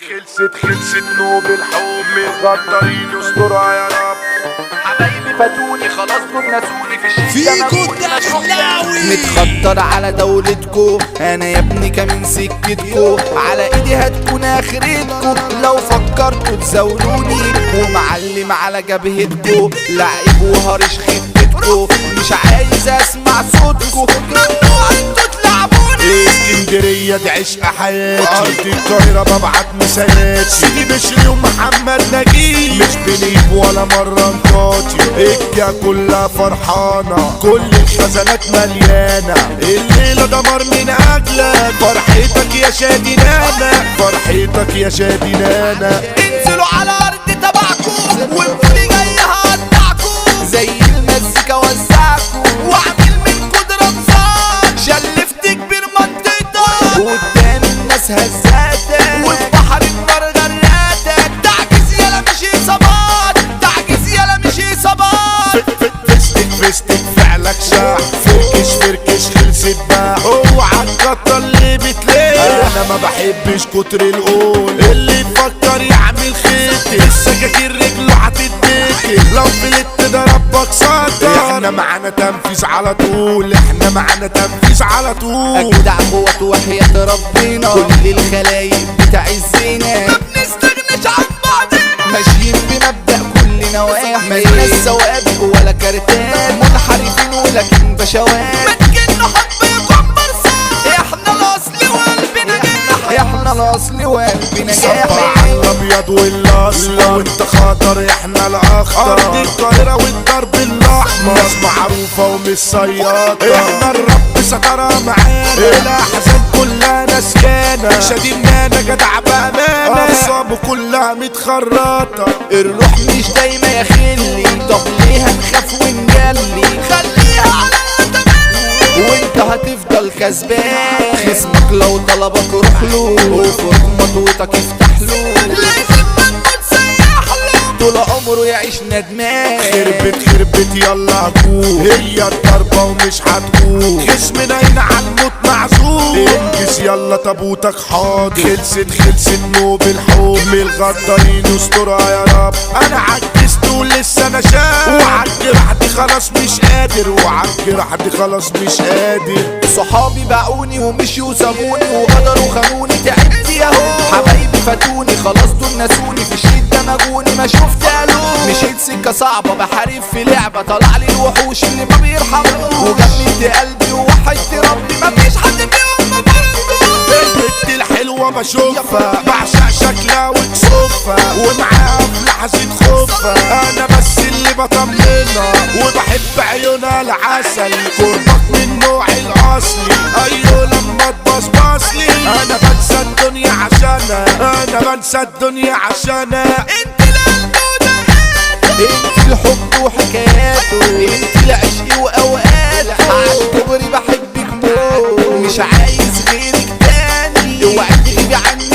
خلصت خلصت نوب الحب غدارين استرها يا رب حبايبي فاتوني خلاص دول نسوني في الشيء فيكو الدخلاوي متخطر على دولتكو انا يا ابني كمان سكتكو على ايدي هتكون اخرتكو لو فكرتوا تزاولوني ومعلم على جبهتكو لعيب وهرش خدتكو مش عايز اسمع صوتكو ممنوع انتوا تلعبوني اسكندرية دي عشق حياتي أرض القاهرة ببعت مساياتي سيدي بشري ومحمد نجيب مش بنيب ولا مرة نطاطي الجا كلها فرحانة كل الخزانات مليانة الليلة دمر من أجلك فرحتك يا شادي نانا فرحتك يا شادي نانا انزلوا على ارض تبعكم والفولي جاي هقطعكم زي المزيكا وزعكم واعمل من قدرة بصار شلفت كبير منطقتك قدام الناس هزاتك والبحر النار غرقاتك تعجز يلا مش اصابات تعجز يلا مش اصابات فستك فستك فعلك شاح فركش فركش خلصت بقى اوعى تكتر اللي بتلاقي انا ما بحبش كتر القول اللي يفكر يعمل خيط السكاكين رجله هتتدكي لو فلت ده ربك صدر احنا معانا تنفيذ على طول احنا معانا تنفيذ على طول اجدع قوة وحياة ربنا كل الخلايق بتعزنا ما بنستغناش عن بعضنا ماشيين بمبدأ كل نواحي مالناش سوابق ولا كارتات منحرفين ولكن بشوات متكن حب يكون برصاص احنا الاصل وقلبنا جاح احنا الاصل وقلبنا صبر جاح على الابيض والاصفر وانت خاطر احنا الاخضر ارض القاهره والدرب الاحمر ناس معروفه ومش صياده احنا الرب سترى معانا الاحزان كلها نسيانه شادينا جدع بامانه اعصابه كلها متخرطه الروح مش دايما يا خلي طب ليه هنخاف ونجلي خليها على تملي وانت هتفضل كسبان خصمك لو طلبك روح له وفوق مضوطك افتح له لازم ما تسيح له طول عمره يعيش ندمان خربت خربت يلا هجوم هي الضربة ومش هتقوم جسمنا هنا على الموت معزوم انجز يلا تابوتك حاضر خلصت خلصت نوب الحب من الغدارين استرها يا رب انا عجزت ولسه انا شاب وعالجرح دي خلاص مش قادر وعالجرح دي خلاص مش قادر صحابي باعوني ومشيوا وسابوني وغدروا خانوني تعبت ياهو حبايبي فاتوني خلاص دول نسوني في الشدة مجوني ما شفت قالوا مشيت سكة صعبة بحارب في لعبة طلع لي الوحوش اللي ما بيرحموش وجمدت قلبي ووحدت ربي ما فيش حد فيهم ما فرقوش البت الحلوة بشوفها بعشق شكلها وكسوفها ومعاها في لحظة خوفها أنا بس اللي بطمنها وبحب عيونها العسل قربك من نوعي الأصلي أيوه لما تبصبصلي أنا بنسى الدنيا عشانها أنا بنسى الدنيا عشانها انت القلب ودقاته انت الحب وحكاياته انت العشق واوقاته عالكبري بحبك موت مش عايز غيرك تاني اوعي تغيبي عني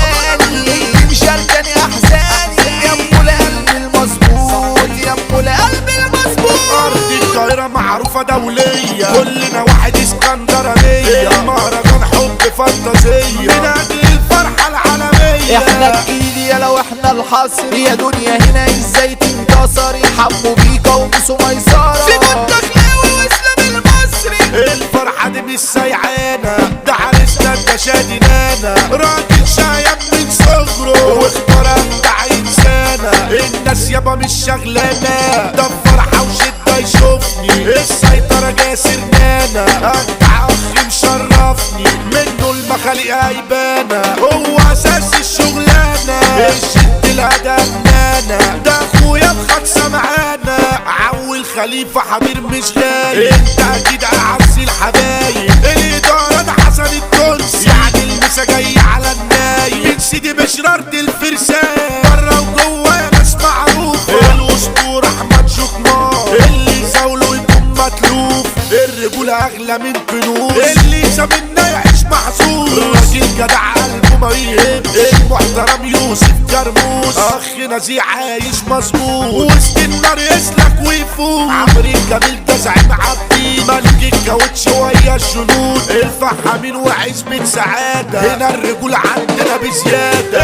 ثواني مشاركاني احزاني يا ام القلب المظبوط يا ام القلب المظبوط أرض القاهرة معروفة دولية كلنا واحد اسكندرانية مهرجان حب فانتازية من أجل الفرحة العالمية احنا الجديد يا لو احنا الحصر يا دنيا هنا ازاي تنتصري حبوا بيكا ومسوا ميسرة في الدخلاوي واسلام المصري الفرحة دي مش سيعانة ده عريسنا ده شادينانا راجل شايب من صغره واختار بتاع انسانة الناس يابا مش شغلانة ده فرحة وشدة يشوفني السيطرة جاسر نانا اجدع اخ مشرفني منه المخاليق هيبانة هو اساس الشغلانة الشد الهدى نانا ده اخويا بخمسة معانا عول خليفة حبير مش غايب انت اكيد اعز الحبايب الادارة ده حسن التونسي يعني المسا جاي على النايم من سيدي بشرار دي الفرسان بره وجوه يا ناس معروفة الاسطورة احمد شكمان اللي يزاوله يكون متلوف الرجولة اغلى من فلوس اللي زمنا يعيش محظوظ راجل جدع قلبه ما يهمش المحترم يوسف كرموس اخ نزيه عايش مظبوط وسط النار يسلك ويفوق عمرو جميل ده زعيم عبدين ملك الكاوتش ويا الجنود الفحامين وعزبة سعادة هنا الرجولة عندنا بزيادة البيج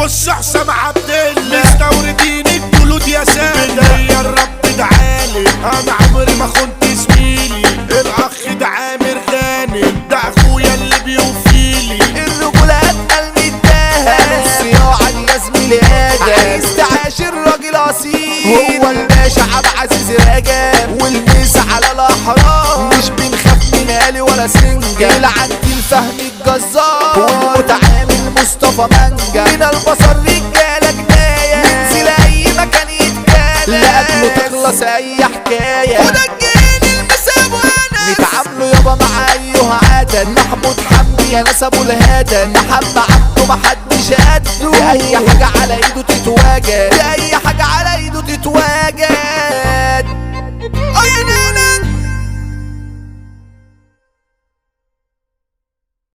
بص حسام عبد الله مستوردين الجلود يا سادة يا الرب تعالي انا عمري ما خنت زميلي الاخ ده عامر غانم ده اخويا اللي بيوفيلي الرجولة اتقل من الدهب الصياعة دي يا زميلي ادم عايز تعاشر راجل اصيل هو الباشا عبد عزيز رجب والميس على الاحرار مش بنخاف من آلي ولا سنجة يلعن الفهم الجزار والمتعامل مصطفى منجا من البصر رجالة جناية ننزل اي مكان يتكلم لأجله تخلص اي حكاية وده الجيل المساب وانا نتعاملوا يابا مع ايها عدد محمود حمدي يا ناس ابو الهدى محمد عبده محدش قده اي حاجة على ايده تتواجد اي حاجة على ايده تتواجد اي نانا